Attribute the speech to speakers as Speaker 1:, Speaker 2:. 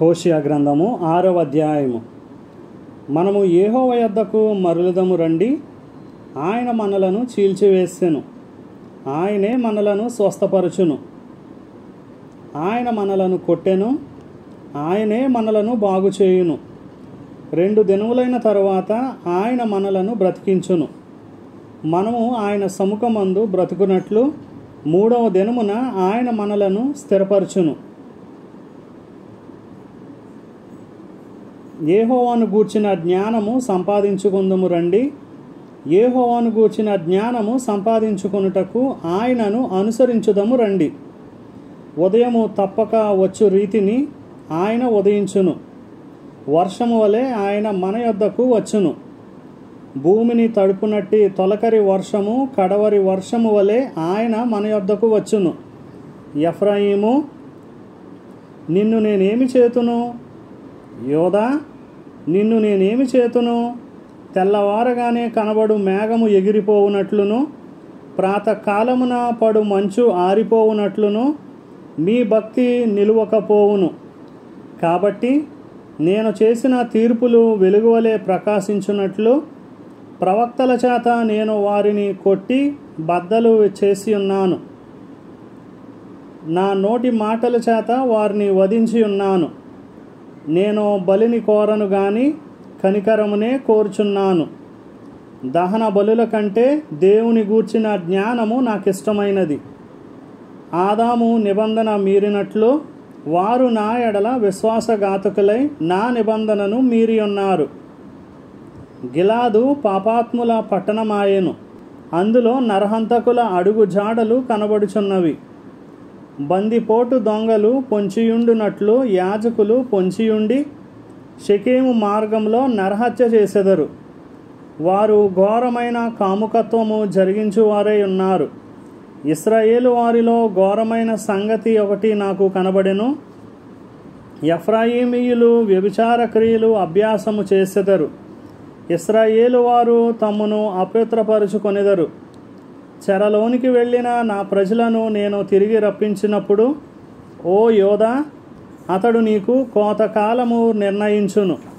Speaker 1: హోషియా గ్రంథము ఆరవ అధ్యాయము మనము ఏహోవ యొద్దకు మరులుదము రండి ఆయన మనలను చీల్చివేసెను ఆయనే మనలను స్వస్థపరచును ఆయన మనలను కొట్టెను ఆయనే మనలను బాగు చేయును రెండు దినములైన తరువాత ఆయన మనలను బ్రతికించును మనము ఆయన సముఖమందు బ్రతుకున్నట్లు మూడవ దినమున ఆయన మనలను స్థిరపరచును ఏహోవాను గూర్చిన జ్ఞానము సంపాదించుకుందుము రండి ఏహోవాను గూర్చిన జ్ఞానము సంపాదించుకొనుటకు ఆయనను అనుసరించుదము రండి ఉదయము తప్పక వచ్చు రీతిని ఆయన ఉదయించును వర్షము వలె ఆయన మన యొద్దకు వచ్చును భూమిని తడుపునట్టి తొలకరి వర్షము కడవరి వర్షము వలె ఆయన మన యొద్దకు వచ్చును ఎఫ్రాయిము నిన్ను నేనేమి చేతును యోదా నిన్ను నేనేమి చేతును తెల్లవారగానే కనబడు మేఘము ఎగిరిపోవునట్లును ప్రాతకాలమున పడు మంచు ఆరిపోవునట్లును మీ భక్తి నిలువకపోవును కాబట్టి నేను చేసిన తీర్పులు వెలుగువలే ప్రకాశించున్నట్లు ప్రవక్తల చేత నేను వారిని కొట్టి బద్దలు చేసి ఉన్నాను నా నోటి మాటల చేత వారిని వధించి ఉన్నాను నేను బలిని కోరను గాని కనికరమునే కోరుచున్నాను దహన బలుల కంటే దేవుని గూర్చిన జ్ఞానము నాకిష్టమైనది ఆదాము నిబంధన మీరినట్లు వారు నా ఎడల విశ్వాసఘాతకులై నా నిబంధనను మీరి ఉన్నారు గిలాదు పాపాత్ముల పట్టణమాయెను అందులో నరహంతకుల అడుగు జాడలు కనబడుచున్నవి బందిపోటు దొంగలు పొంచియుండునట్లు యాజకులు పొంచియుండి షకేము మార్గంలో నరహత్య చేసెదరు వారు ఘోరమైన కాముకత్వము జరిగించువారై ఉన్నారు ఇస్రాయేలు వారిలో ఘోరమైన సంగతి ఒకటి నాకు కనబడెను ఎఫ్రాయిమీయులు వ్యభిచార క్రియలు అభ్యాసము చేసెదరు ఇస్రాయేలు వారు తమ్మును అపవిత్రపరుచుకొనెదరు చెరలోనికి వెళ్ళిన నా ప్రజలను నేను తిరిగి రప్పించినప్పుడు ఓ యోధ అతడు నీకు కోతకాలము నిర్ణయించును